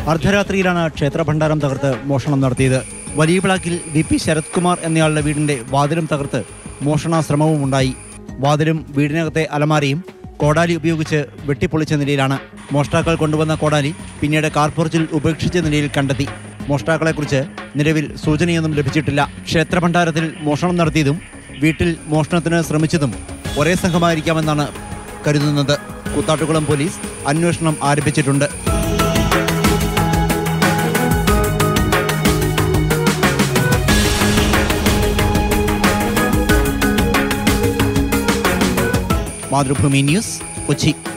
അർദ്ധരാത്രിയിലാണ് ക്ഷേത്രഭണ്ഡാരം തകർത്ത് മോഷണം നടത്തിയത് വലിയ പ്ലാക്കിൽ വി പി ശരത് കുമാർ എന്നയാളുടെ വീടിന്റെ വാതിലും തകർത്ത് മോഷണാശ്രമവും ഉണ്ടായി വാതിലും വീടിനകത്തെ അലമാരയും കോടാലി ഉപയോഗിച്ച് വെട്ടിപ്പൊളിച്ച നിലയിലാണ് മോഷ്ടാക്കൾ കൊണ്ടുവന്ന കോടാലി പിന്നീട് കാർപോർച്ചിൽ ഉപേക്ഷിച്ച നിലയിൽ കണ്ടെത്തി മോഷ്ടാക്കളെക്കുറിച്ച് നിലവിൽ സൂചനയൊന്നും ലഭിച്ചിട്ടില്ല ക്ഷേത്രഭണ്ഡാരത്തിൽ മോഷണം നടത്തിയതും വീട്ടിൽ മോഷണത്തിന് ശ്രമിച്ചതും ഒരേ സംഘമായിരിക്കാമെന്നാണ് കരുതുന്നത് കൂത്താട്ടുകുളം പോലീസ് അന്വേഷണം ആരംഭിച്ചിട്ടുണ്ട് മാതൃഭൂമി ന്യൂസ് കൊച്ചി